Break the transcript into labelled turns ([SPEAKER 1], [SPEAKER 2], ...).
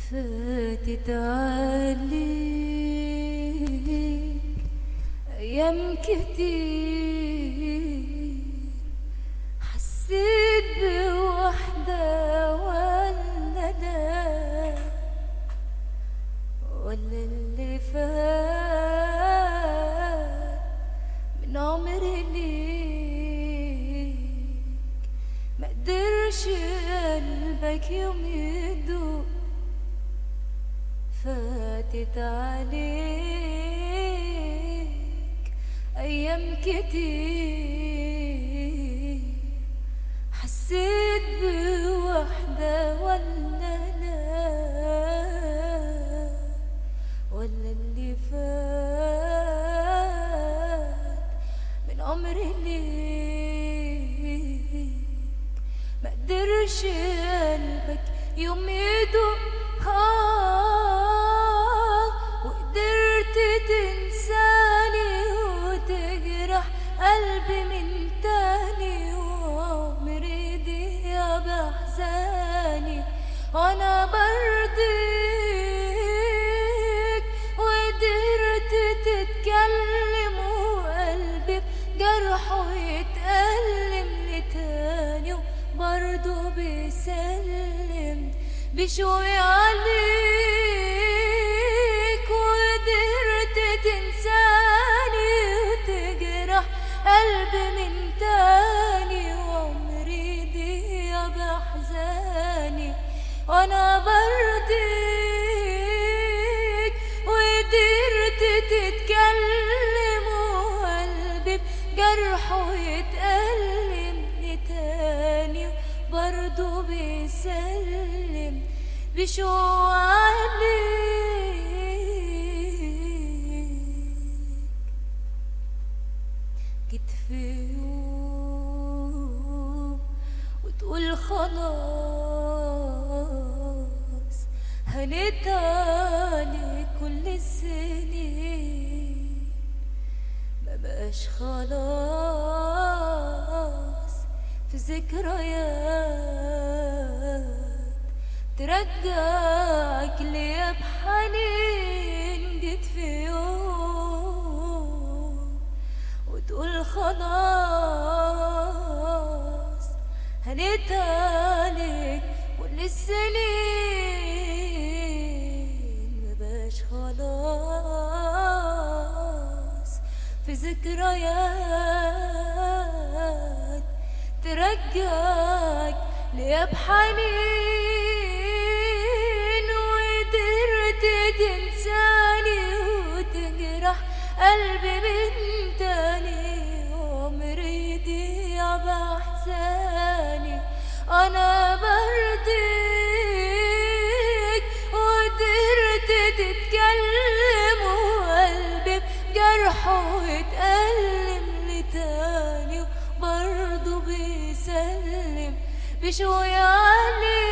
[SPEAKER 1] فاتت علي أيام كتير حسيت بوحدة ولا ده ولا اللي فات من عمري ليك ما قدرش قلبك يوم يدوق فاتت عليك أيام كتير حسيت بوحدة ولا لا ولا اللي فات من عمري ليك ما قدرش قلبك يوم يدوق آه وقدرت تنساني وتجرح قلبي من تاني وعمري ضيع بأحزاني وأنا برضيك وقدرت تتكلم وقلبي بجرحه يتألم لتاني وبرضه بيسلم بشوي عليك وقدرت تنساني وتجرح قلبي من تاني وعمري ضيع بأحزاني وانا برضيك وقدرت تتكلم وقلبي بجرحه يتألم تاني برضه بيسلم بشو عليك جيت في يوم وتقول خلاص هنت عليك كل السنين ما بقاش خلاص في ذكريات ترجعك ليا بحنين جيت في يوم وتقول خلاص هنت عليك كل السنين مبقاش خلاص في ذكريات ترجعك ليا بحنين وقدرت تنساني وتجرح قلبي من تاني عمري ضيع بأحزاني أنا برضيك وقدرت تتكلم وقلبي بجرحه يتألم لتاني وبرضه بيسلم بشوية عليك